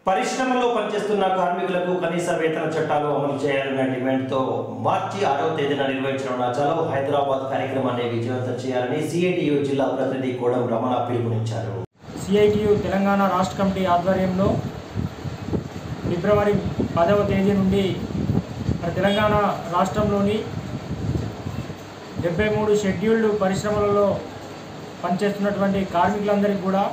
పరిశ్రమలో పనిచేస్తున్న కార్మికులకు కనీస వేతన చట్టాలు అమలు చేయాలన్న డిమాండ్తో మార్చి ఆరవ తేదీన నిర్వహించనున్న చలో హైదరాబాద్ కార్యక్రమాన్ని విజయవంతం చేయాలని సిఐటియు జిల్లా ప్రతినిధి కోడం రమణ పిలుపునిచ్చారు సిఐటియు తెలంగాణ రాష్ట్ర కమిటీ ఆధ్వర్యంలో ఫిబ్రవరి పదవ తేదీ నుండి మన తెలంగాణ రాష్ట్రంలోని డెబ్బై మూడు షెడ్యూల్డ్ పరిశ్రమలలో పనిచేస్తున్నటువంటి కార్మికులందరికీ కూడా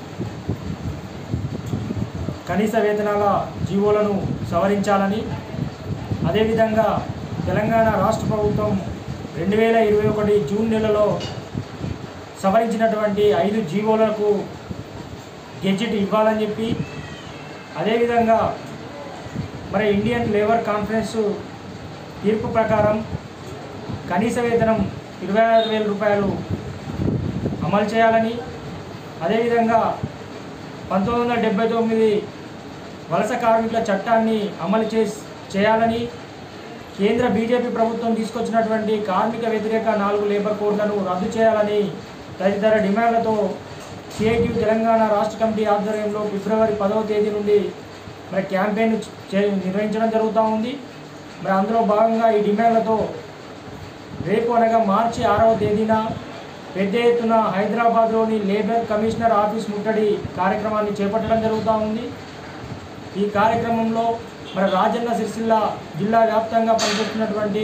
కనీస వేతనాల జీవోలను సవరించాలని అదేవిధంగా తెలంగాణ రాష్ట్ర ప్రభుత్వం రెండు వేల ఇరవై ఒకటి జూన్ నెలలో సవరించినటువంటి ఐదు జీవోలకు గెజిట్ ఇవ్వాలని చెప్పి అదేవిధంగా మరి ఇండియన్ లేబర్ కాన్ఫరెన్స్ తీర్పు ప్రకారం కనీస వేతనం ఇరవై ఆరు వేల రూపాయలు అమలు చేయాలని అదేవిధంగా పంతొమ్మిది వందల డెబ్బై తొమ్మిది వలస కార్మికుల చట్టాన్ని అమలు చే చేయాలని కేంద్ర బీజేపీ ప్రభుత్వం తీసుకొచ్చినటువంటి కార్మిక వ్యతిరేక నాలుగు లేబర్ కోడ్లను రద్దు చేయాలని తదితర డిమాండ్లతో సిఐటి తెలంగాణ రాష్ట్ర కమిటీ ఆధ్వర్యంలో ఫిబ్రవరి పదవ తేదీ నుండి మరి క్యాంపెయిన్ చే- నిర్వహించడం జరుగుతూ ఉంది మరి అందులో భాగంగా ఈ డిమాండ్లతో రేపు అనగా మార్చి ఆరవ తేదీన పెద్ద ఎత్తున హైదరాబాద్లోని లేబర్ కమిషనర్ ఆఫీస్ ముట్టడి కార్యక్రమాన్ని చేపట్టడం జరుగుతూ ఉంది ఈ కార్యక్రమంలో మన రాజన్న సిరిసిల్ల జిల్లా వ్యాప్తంగా పనిచేస్తున్నటువంటి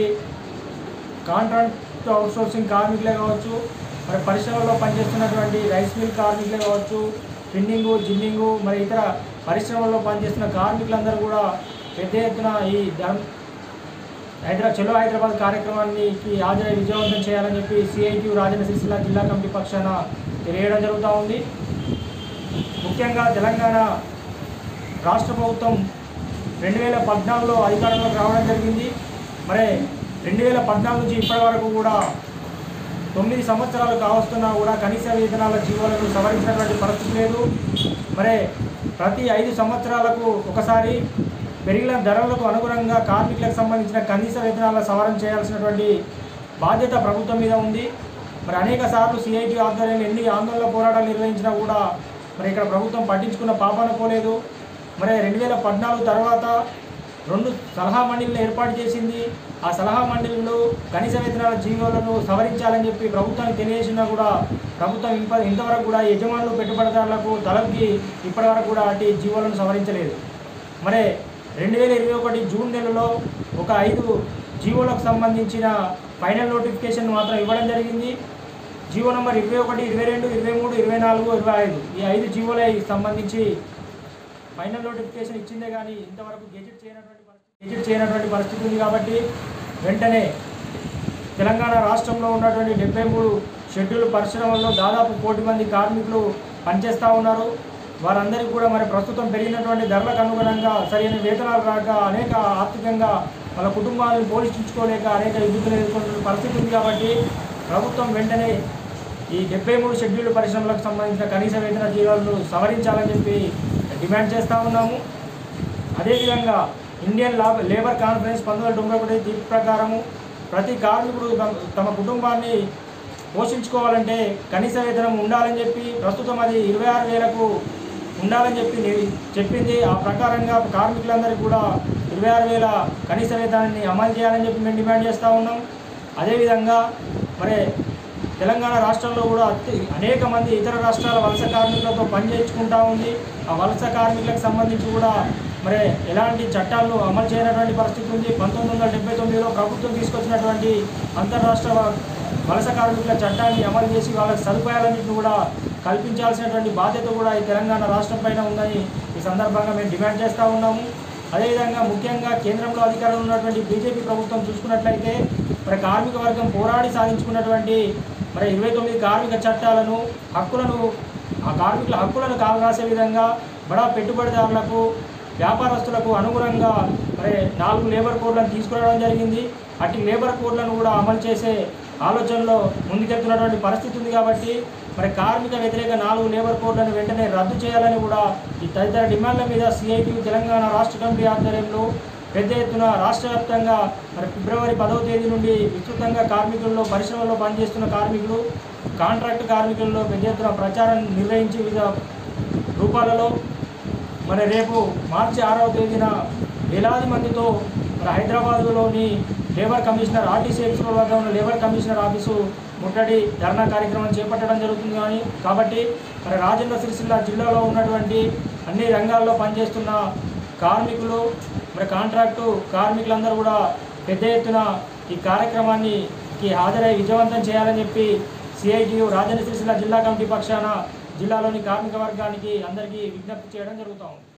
కాంట్రాక్ట్ అవుట్సోర్సింగ్ కార్మికులే కావచ్చు మరి పరిశ్రమలో పనిచేస్తున్నటువంటి రైస్ మిల్ కార్మికులే కావచ్చు స్పిన్నింగు జిన్నింగు మరి ఇతర పరిశ్రమల్లో పనిచేస్తున్న కార్మికులందరూ కూడా పెద్ద ఎత్తున ఈ ధర్మ హైదరాబాద్ చలో హైదరాబాద్ కార్యక్రమానికి హాజరై విజయవంతం చేయాలని చెప్పి సిఐటియు రాజన్న సిరిసిల్ల జిల్లా కమిటీ పక్షాన తెలియడం జరుగుతూ ఉంది ముఖ్యంగా తెలంగాణ రాష్ట్ర ప్రభుత్వం రెండు వేల పద్నాలుగులో అధికారంలోకి రావడం జరిగింది మరి రెండు వేల పద్నాలుగు నుంచి ఇప్పటి వరకు కూడా తొమ్మిది సంవత్సరాలు కావస్తున్నా కూడా కనీస వేతనాల జీవోలను సవరించినటువంటి పరిస్థితి లేదు మరి ప్రతి ఐదు సంవత్సరాలకు ఒకసారి పెరిగిన ధరలకు అనుగుణంగా కార్మికులకు సంబంధించిన కనీస వేతనాల సవరణ చేయాల్సినటువంటి బాధ్యత ప్రభుత్వం మీద ఉంది మరి అనేక సార్లు సిఐటి ఆధ్వర్యంలో ఎన్ని ఆందోళన పోరాటాలు నిర్వహించినా కూడా మరి ఇక్కడ ప్రభుత్వం పట్టించుకున్న పాపాన పోలేదు మరి రెండు వేల పద్నాలుగు తర్వాత రెండు సలహా మండలిని ఏర్పాటు చేసింది ఆ సలహా మండలిలో కనీస వేతనాల జీవోలను సవరించాలని చెప్పి ప్రభుత్వానికి తెలియజేసినా కూడా ప్రభుత్వం ఇంప ఇంతవరకు కూడా యజమానులు పెట్టుబడిదారులకు తలకి ఇప్పటివరకు కూడా అటు జీవోలను సవరించలేదు మరి రెండు వేల ఇరవై ఒకటి జూన్ నెలలో ఒక ఐదు జీవోలకు సంబంధించిన ఫైనల్ నోటిఫికేషన్ మాత్రం ఇవ్వడం జరిగింది జీవో నంబర్ ఇరవై ఒకటి ఇరవై రెండు ఇరవై మూడు ఇరవై నాలుగు ఇరవై ఐదు ఈ ఐదు జీవోలకి సంబంధించి ఫైనల్ నోటిఫికేషన్ ఇచ్చిందే కానీ ఇంతవరకు గెజెట్ చేయనటువంటి పరిస్థితి గెజెట్ చేయనటువంటి పరిస్థితి ఉంది కాబట్టి వెంటనే తెలంగాణ రాష్ట్రంలో ఉన్నటువంటి డెబ్బై మూడు షెడ్యూల్ పరిశ్రమల్లో దాదాపు కోటి మంది కార్మికులు పనిచేస్తూ ఉన్నారు వారందరికీ కూడా మరి ప్రస్తుతం పెరిగినటువంటి ధరలకు అనుగుణంగా సరైన వేతనాలు రాక అనేక ఆర్థికంగా వాళ్ళ కుటుంబాలను పోషించుకోలేక అనేక ఇబ్బందులు ఎదుర్కొంటున్న పరిస్థితి ఉంది కాబట్టి ప్రభుత్వం వెంటనే ఈ డెబ్బై మూడు షెడ్యూల్ పరిశ్రమలకు సంబంధించిన కనీస వేతన జీవాలను సవరించాలని చెప్పి డిమాండ్ చేస్తూ ఉన్నాము అదేవిధంగా ఇండియన్ లా లేబర్ కాన్ఫరెన్స్ పంతొమ్మిది వందల తొంభై ఒకటి తీర్పు ప్రకారము ప్రతి కార్మికుడు తమ- తమ కుటుంబాన్ని పోషించుకోవాలంటే కనీస వేతనం ఉండాలని చెప్పి ప్రస్తుతం అది ఇరవై ఆరు వేలకు ఉండాలని చెప్పి ని- చెప్పింది ఆ ప్రకారంగా కార్మికులందరికీ కూడా ఇరవై ఆరు వేల కనీస వేతనాన్ని అమలు చేయాలని చెప్పి మేము డిమాండ్ చేస్తూ ఉన్నాం అదేవిధంగా మరి తెలంగాణ రాష్ట్రంలో కూడా అతి అనేక మంది ఇతర రాష్ట్రాల వలస కార్మికులతో పనిచేయించుకుంటా ఉంది ఆ వలస కార్మికులకు సంబంధించి కూడా మరి ఎలాంటి చట్టాలను అమలు చేయనటువంటి పరిస్థితి ఉంది పంతొమ్మిది వందల డెబ్బై తొమ్మిదిలో ప్రభుత్వం తీసుకొచ్చినటువంటి అంతర్రాష్ట్ర వ- వలస కార్మికుల చట్టాన్ని అమలు చేసి వాళ్ళకి సదుపాయాలన్నింటినీ కూడా కల్పించాల్సినటువంటి బాధ్యత కూడా ఈ తెలంగాణ రాష్ట్రం పైన ఉందని ఈ సందర్భంగా మేము డిమాండ్ చేస్తూ ఉన్నాము అదేవిధంగా ముఖ్యంగా కేంద్రంలో అధికారంలో ఉన్నటువంటి బీజేపీ ప్రభుత్వం చూసుకున్నట్లయితే మరి కార్మిక వర్గం పోరాడి సాధించుకున్నటువంటి మరి ఇరవై తొమ్మిది కార్మిక చట్టాలను హక్కులను ఆ కార్మికుల హక్కులను కాలరాసే విధంగా బడా పెట్టుబడిదారులకు వ్యాపారస్తులకు అనుగుణంగా మరి నాలుగు లేబర్ కోడ్లను తీసుకురావడం జరిగింది అట్టి లేబర్ కోడ్లను కూడా అమలు చేసే ఆలోచనలో ముందుకెళ్తున్నటువంటి పరిస్థితి ఉంది కాబట్టి మరి కార్మిక వ్యతిరేక నాలుగు లేబర్ కోడ్లను వెంటనే రద్దు చేయాలని కూడా ఈ తదితర డిమాండ్ల మీద సిఐటి తెలంగాణ రాష్ట్ర కమిటీ ఆధ్వర్యంలో పెద్ద ఎత్తున రాష్ట్ర వ్యాప్తంగా మరి ఫిబ్రవరి పదవ తేదీ నుండి విస్తృతంగా కార్మికుల్లో పరిశ్రమల్లో పనిచేస్తున్న కార్మికులు కాంట్రాక్ట్ కార్మికుల్లో పెద్ద ఎత్తున ప్రచారం నిర్వహించి వివిధ రూపాలలో మరి రేపు మార్చి ఆరవ తేదీన వేలాది మందితో మరి హైదరాబాద్లోని లేబర్ కమిషనర్ ఆర్టీసీ ఎక్స్పో వద్ద ఉన్న లేబర్ కమిషనర్ ఆఫీసు ముట్టడి ధర్నా కార్యక్రమం చేపట్టడం జరుగుతుంది కానీ కాబట్టి మరి రాజన్న సిరిసిల్ల జిల్లాలో ఉన్నటువంటి అన్ని రంగాల్లో పనిచేస్తున్న కార్మికులు మరి కాంట్రాక్టు కార్మికులందరూ కూడా పెద్ద ఎత్తున ఈ కార్యక్రమాన్ని కి హాజరై విజయవంతం చేయాలని చెప్పి సిఐటియు రాజన్న సిరిసిల్ల జిల్లా కమిటీ పక్షాన జిల్లాలోని కార్మిక వర్గానికి అందరికీ విజ్ఞప్తి చేయడం జరుగుతూ ఉంది